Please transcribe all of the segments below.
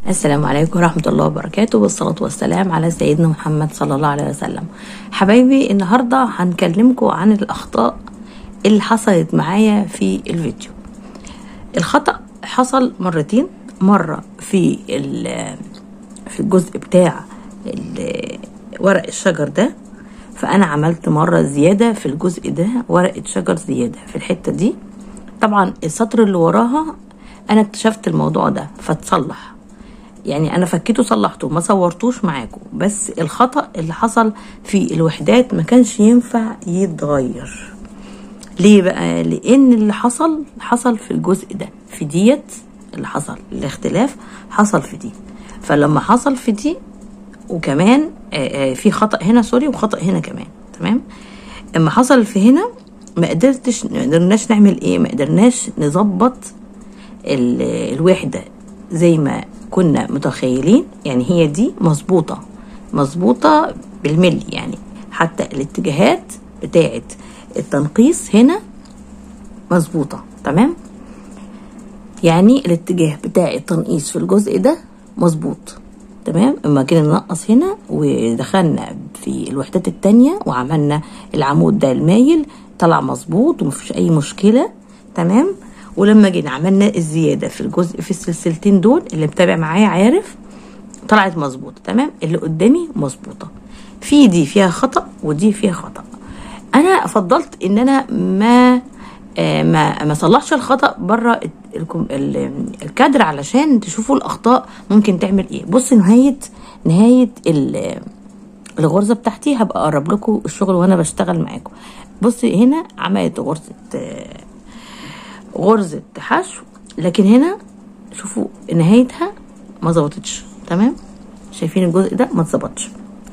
السلام عليكم ورحمة الله وبركاته والصلاة والسلام على سيدنا محمد صلى الله عليه وسلم حبايبي النهاردة هنكلمكم عن الأخطاء اللي حصلت معايا في الفيديو الخطأ حصل مرتين مرة في ال- في الجزء بتاع ال- ورق الشجر ده فأنا عملت مرة زيادة في الجزء ده ورقة شجر زيادة في الحتة دي طبعا السطر اللي وراها أنا اكتشفت الموضوع ده فاتصلح يعني انا فكيته صلحته ما صورتوش معاكم بس الخطا اللي حصل في الوحدات ما كانش ينفع يتغير ليه بقى لان اللي حصل حصل في الجزء ده في ديت اللي حصل الاختلاف حصل في دي فلما حصل في دي وكمان آه، آه، في خطا هنا سوري وخطا هنا كمان تمام اما حصل في هنا ما قدرتش ما قدرناش نعمل ايه ما قدرناش نظبط ال- الوحدة زي ما كنا متخيلين يعني هي دي مظبوطة مظبوطة بالملي يعني حتى الاتجاهات بتاعة التنقيص هنا مظبوطة تمام يعني الاتجاه بتاع التنقيص في الجزء ده مظبوط تمام اما جينا ننقص هنا ودخلنا في الوحدات التانية وعملنا العمود ده المايل طلع مظبوط ومفيش اي مشكلة تمام ولما جينا عملنا الزيادة في الجزء في السلسلتين دول اللي متابع معايا عارف طلعت مظبوطة تمام اللي قدامي مظبوطة في دي فيها خطأ ودي فيها خطأ انا فضلت ان انا ما آه، ما ما صلحش الخطا بره الكم- ال- الكادر علشان تشوفوا الاخطاء ممكن تعمل ايه بص نهايه نهايه ال- الغرزه بتاعتي هبقى اقرب لكم الشغل وانا بشتغل معاكم بصي هنا عملت غرزه آه، غرزه حشو لكن هنا شوفوا نهايتها ما ظبطتش تمام شايفين الجزء ده ما اتظبطش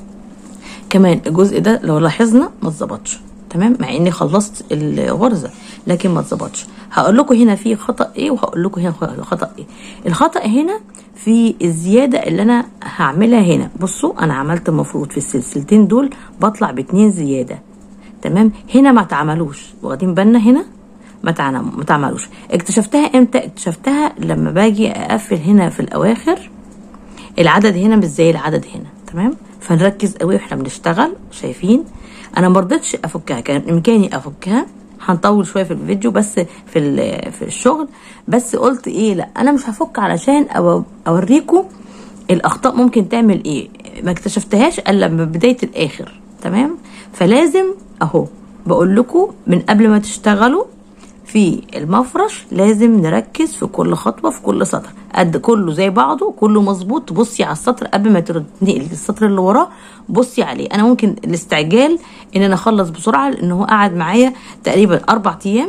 كمان الجزء ده لو لاحظنا ما اتظبطش تمام مع اني خلصت الغرزه لكن ما اتظبطش هقول لكم هنا في خطا ايه وهقول لكم هنا خطا ايه الخطا هنا في الزياده اللي انا هعملها هنا بصوا انا عملت المفروض في السلسلتين دول بطلع باتنين زياده تمام هنا ما اتعملوش واخدين بالنا هنا ما تعلم- ما تعملوش اكتشفتها امتى اكتشفتها لما باجي اقفل هنا في الاواخر العدد هنا مش زي العدد هنا تمام فنركز قوي واحنا بنشتغل شايفين انا ما رضيتش افكها كان امكاني افكها هنطول شويه في الفيديو بس في ال- في الشغل بس قلت ايه لا انا مش هفك علشان أو- اوريكم الاخطاء ممكن تعمل ايه ما اكتشفتهاش الا من بدايه الاخر تمام فلازم اهو بقول لكم من قبل ما تشتغلوا في المفرش لازم نركز في كل خطوه في كل سطر قد كله زي بعضه كله مظبوط بصي على السطر قبل ما تنقلي السطر اللي وراه بصي عليه انا ممكن الاستعجال ان انا اخلص بسرعه لان هو قعد معايا تقريبا اربع ايام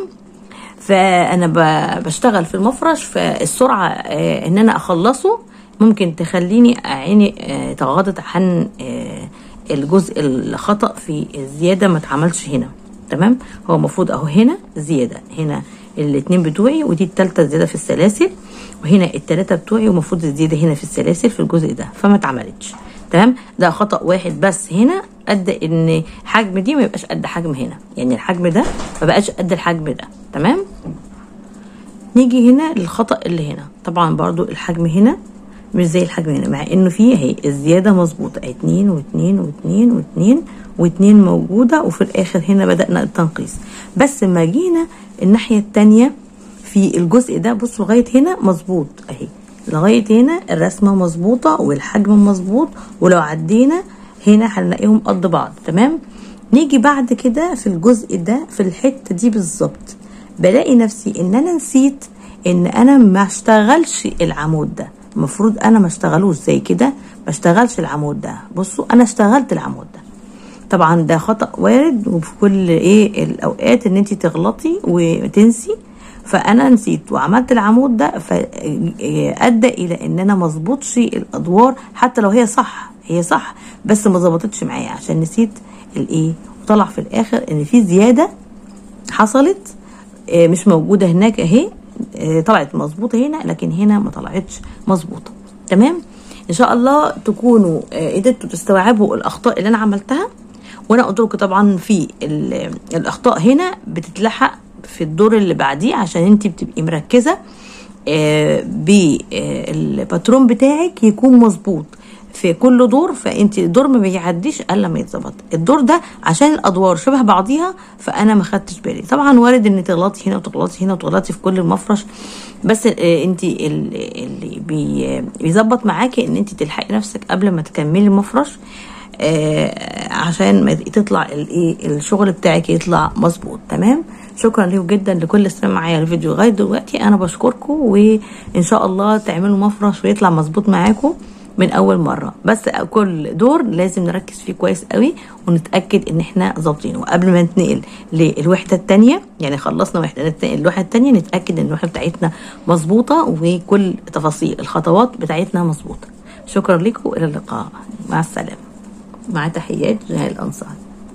فانا ب- بشتغل في المفرش فالسرعه آه، ان انا اخلصه ممكن تخليني عيني آه، تغاضت عن آه، الجزء الخطا في الزياده ما اتعملش هنا تمام هو المفروض اهو هنا زياده هنا الاتنين بتوعي ودي التالتة زيادة في السلاسل وهنا التلاتة بتوعي ومفروض الزيادة هنا في السلاسل في الجزء ده فما اتعملتش تمام ده خطأ واحد بس هنا ادى ان حجم دي ما يبقاش قد حجم هنا يعني الحجم ده ما بقاش قد الحجم ده تمام نيجي هنا للخطأ اللي هنا طبعا برضو الحجم هنا مش زي الحجم هنا مع انه فيه اهي الزيادة مظبوطة اتنين واتنين واتنين واتنين واتنين موجودة وفي الاخر هنا بدأنا التنقيص بس ما جينا الناحية التانية في الجزء ده بصوا لغاية هنا مظبوط اهي لغاية هنا الرسمة مظبوطة والحجم مظبوط ولو عدينا هنا هنلاقيهم قد بعض تمام نيجي بعد كده في الجزء ده في الحتة دي بالظبط بلاقي نفسي ان انا نسيت ان انا ما اشتغلش العمود ده المفروض انا ما اشتغلوش زي كده ما اشتغلش العمود ده بصوا انا اشتغلت العمود ده طبعا ده خطأ وارد وفي كل ايه الاوقات ان انت تغلطي وتنسي فانا نسيت وعملت العمود ده فادى الى ان انا ما اظبطش الادوار حتى لو هي صح هي صح بس ما ظبطتش معايا عشان نسيت الايه وطلع في الاخر ان في زياده حصلت آه، مش موجوده هناك اهي آه، طلعت مظبوطه هنا لكن هنا ما طلعتش مظبوطه تمام ان شاء الله تكونوا آه، قدرتوا تستوعبوا الاخطاء اللي انا عملتها وانا قلت لكم طبعا في ال- الاخطاء هنا بتتلحق في الدور اللي بعديه عشان انت بتبقي مركزه آه، بالباترون بتاعك يكون مظبوط في كل دور فانت الدور ما بيعديش الا ما يتظبط الدور ده عشان الادوار شبه بعضيها فانا ما خدتش بالي طبعا وارد ان تغلطي هنا وتغلطي هنا وتغلطي في كل المفرش بس آه، انت ال- اللي بي- بيظبط معاكي ان انت تلحقي نفسك قبل ما تكملي المفرش آه، عشان ما تطلع الايه الشغل بتاعك يطلع مظبوط تمام شكرا ليكم جدا لكل اللي استمع معايا الفيديو لغايه دلوقتي انا بشكركم وان شاء الله تعملوا مفرش ويطلع مظبوط معاكم من اول مره بس كل دور لازم نركز فيه كويس قوي ونتاكد ان احنا ظابطينه وقبل ما نتنقل للوحده الثانيه يعني خلصنا وحده نتنقل الوحده الثانيه نتاكد ان الوحده بتاعتنا مظبوطه وكل تفاصيل الخطوات بتاعتنا مظبوطه شكرا لكم الى اللقاء مع السلامه مع تحيات جهال الانصار